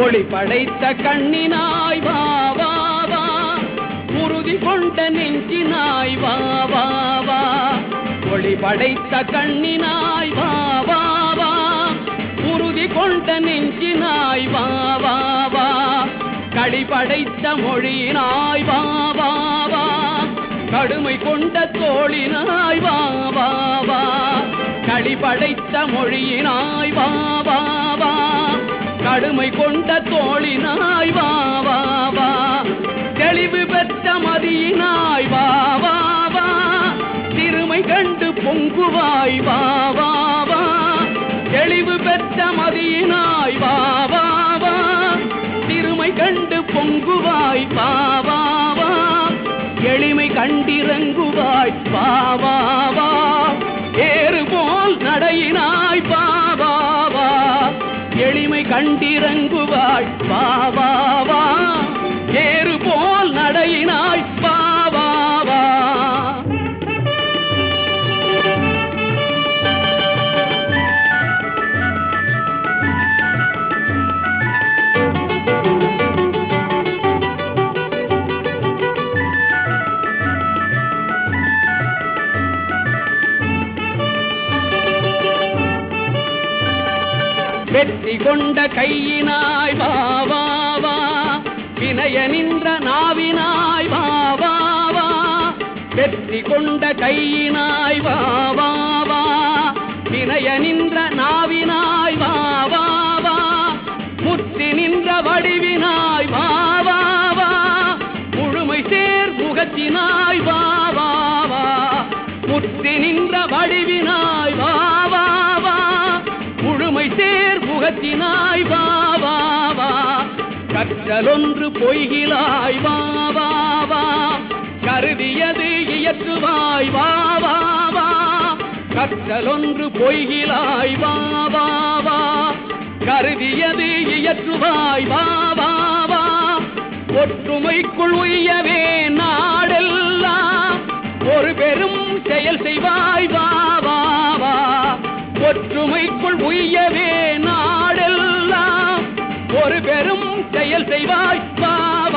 ஒளி படைத்த கண்ணினாய் வா வா வா உறுதி கொண்ட நெஞ்சினாய் வா வா வா ஒளி படைத்த கண்ணினாய் வா வா வா உறுதி கொண்ட நெஞ்சினாய் வா வா வா களி படைத்த மொழியினாய் வா வா வா கடுமை கொண்ட தோழினாய் வா வா வா களி படைத்த மொழியினாய் வா வா வா கடுமை கொண்ட தோழினாய் வா வா வா தெளிவு பெற்ற மதியினாய் வா வா வா திருமை கண்டு பொங்குவாய் வா வா வா தெளிவு பெற்ற மதியினாய் வா வா வா திருமை கண்டு பொங்குவாய் வா வா வா எளிமை கண்டிறங்குவாய் வா வா வா ஏறு போல் நடையினாய் வா வா வா எளிமை கண்டிறங்குவாய் வா வா வா ஏறு போல் நடையினாய் வா வா வா வெற்றி கொண்ட கையினாய் வா வா வா வினய நின்ற நாவினாய் வா வா வா வெற்றி கொண்ட கையினாய் வா வா வா வினய நின்ற நாவினாய் வா வா வா முத்தி நின்ற வடிவினாய் வா வா வா முழுமை சேர் முகத்தினாய் வா வா வா முத்தி நின்ற வடிவினாய் வா வா வா முழுமை சேர் முகத்தினாய் வா வா வா கற்றலொன்று பொய்கிலாய் வா வா வா கருதியது இயற்றுவாய் வா வா வா கற்றலொன்று பொய்கிலாய் வா வா வா கருதியது இயற்றுவாய் வா வா வா ஒற்றுமைக்குள் உய்யவே நாடெல்லாம் ஒரு பெரும் செயல் செய்வாய் வா வா வா ஒற்றுமைக்குள் உய்யவே நாடெல்லாம் ஒரு பெரும் செயல் செய்வாய் வா